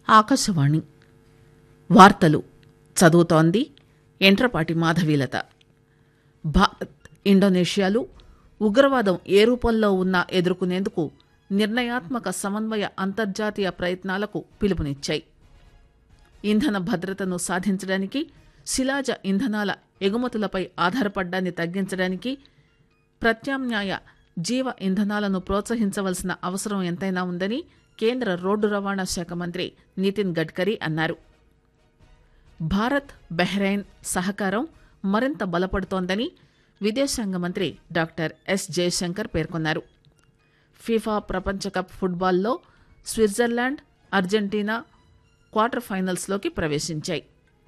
ఆకాశవాణి వార్తలు చదువుతోంది ఎంట్రపాటి మాధవీలత భారత్ ఇండోనేషియాలు ఉగ్రవాదం ఏ రూపంలో ఉన్నా ఎదుర్కొనేందుకు నిర్ణయాత్మక సమన్వయ అంతర్జాతీయ ప్రయత్నాలకు పిలుపునిచ్చాయి ఇంధన భద్రతను సాధించడానికి శిలాజ ఇంధనాల ఎగుమతులపై ఆధారపడ్డాన్ని తగ్గించడానికి ప్రత్యామ్నాయ జీవ ఇంధనాలను ప్రోత్సహించవలసిన అవసరం ఎంతైనా ఉందని కేంద్ర రోడ్డు రవాణా శాఖ మంత్రి నితిన్ గడ్కరీ అన్నారు భారత్ బెహ్రెయిన్ సహకారం మరింత బలపడుతోందని విదేశాంగ మంత్రి డాక్టర్ ఎస్ జయశంకర్ పేర్కొన్నారు ఫీఫా ప్రపంచ కప్ ఫుట్బాల్లో స్విట్జర్లాండ్ అర్జెంటీనా క్వార్టర్ ఫైనల్స్లోకి ప్రవేశించాయి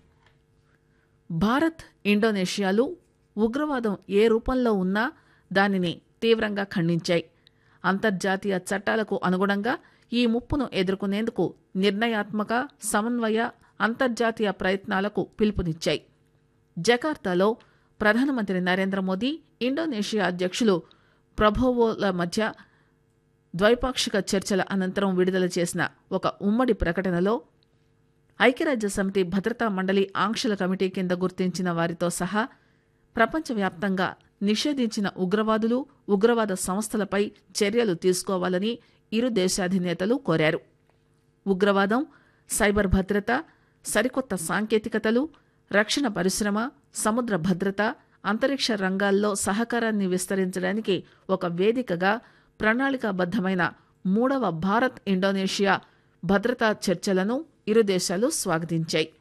భారత్ ఇండోనేషియాలు ఉగ్రవాదం ఏ రూపంలో ఉన్నా దానిని తీవ్రంగా ఖండించాయి అంతర్జాతీయ చట్టాలకు అనుగుణంగా ఈ ముప్పును ఎదుర్కొనేందుకు నిర్ణయాత్మక సమన్వయ అంతర్జాతీయ ప్రయత్నాలకు పిలుపునిచ్చాయి జకార్తాలో ప్రధానమంత్రి నరేంద్ర మోదీ ఇండోనేషియా అధ్యక్షులు ప్రభోవోల మధ్య ద్వైపాక్షిక చర్చల అనంతరం విడుదల చేసిన ఒక ఉమ్మడి ప్రకటనలో ఐక్యరాజ్య సమితి భద్రతా మండలి ఆంక్షల కమిటీ కింద గుర్తించిన వారితో సహా ప్రపంచవ్యాప్తంగా నిషేధించిన ఉగ్రవాదులు ఉగ్రవాద సంస్థలపై చర్యలు తీసుకోవాలని ఇరు దేశాధినేతలు కోరారు ఉగ్రవాదం సైబర్ భద్రత సరికొత్త సాంకేతికతలు రక్షణ పరిశ్రమ సముద్ర భద్రత అంతరిక్ష రంగాల్లో సహకారాన్ని విస్తరించడానికి ఒక వేదికగా ప్రణాళికాబద్దమైన మూడవ భారత్ ఇండోనేషియా భద్రతా చర్చలను ఇరు దేశాలు స్వాగతించాయి